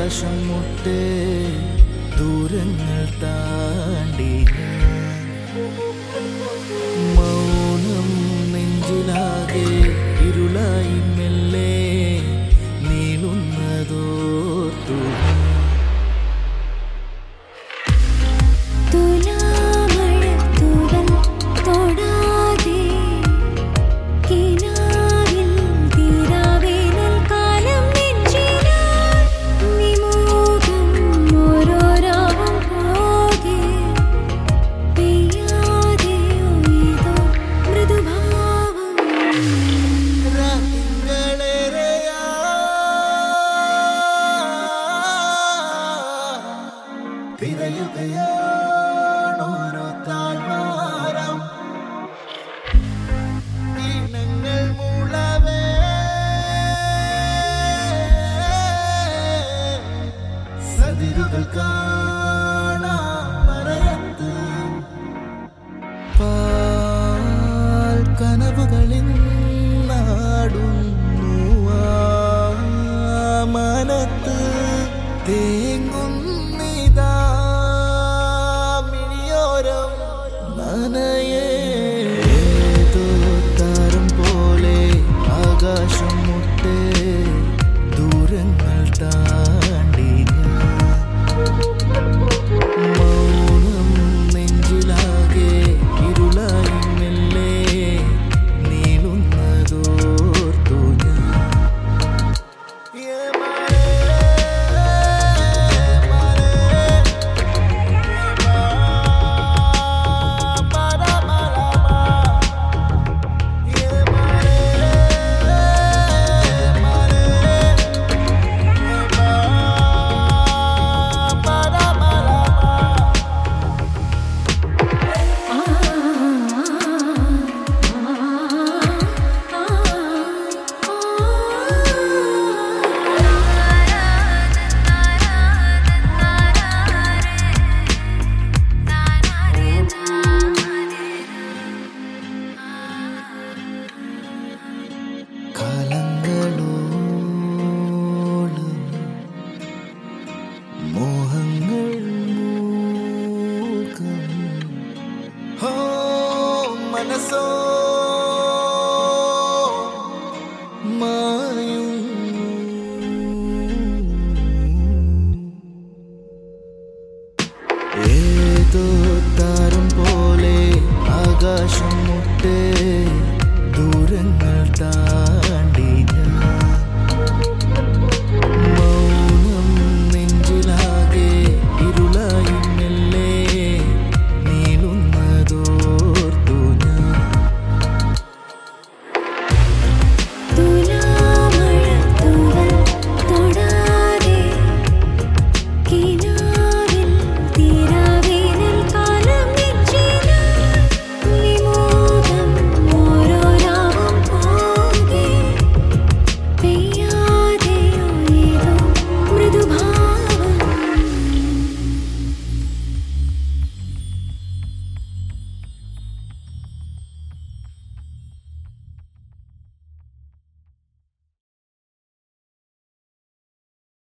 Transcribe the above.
ആകാശം മുട്ടേ ദൂരങ്ങൾ താണ്ടി ഞാൻ മൗനം നെഞ്ചിലാകെ ഇരുളായി മെല്ലെ നീളുന്നതോർത്തു ഞാൻ. തുലാമഴത്തുകൾ തൊടാതെ കിനാവിൽ തീരാവേനൽ കാലം നെഞ്ചിലാൽ വിമോഹം ഓരോരാവും പോകെ പെയ്യാതെയോ ഏതോ മൃദുഭാവം രാത്രികളേറെയാ തിരയുകയാണോരോ താഴ്വാരം ഈണങ്ങൾ മൂളവേ സതിരുകൾ കാണാം മറയത്ത് പാൽ കനവുകളിൽ നാടുന്നു ആ മനത്ത് തേങ്ങുന്നിതാ മിഴിയോരം നനയേ ഏതോ താരം പോലെ ആകാശം മുട്ടേ ദൂരങ്ങൾ താണ്ടി ഞാൻ മൗനം നെഞ്ചിലാകെ ഇരുളായി മെല്ലെ നീളുന്നതോർത്തു ഞാൻ കാലങ്ങളോളം മോഹങ്ങൾ മൂകം ഹോ മനസ്സോ മായുന്നു ഏതോ താരം പോലെ ആകാശം മുട്ടേ ദൂരങ്ങൾ താ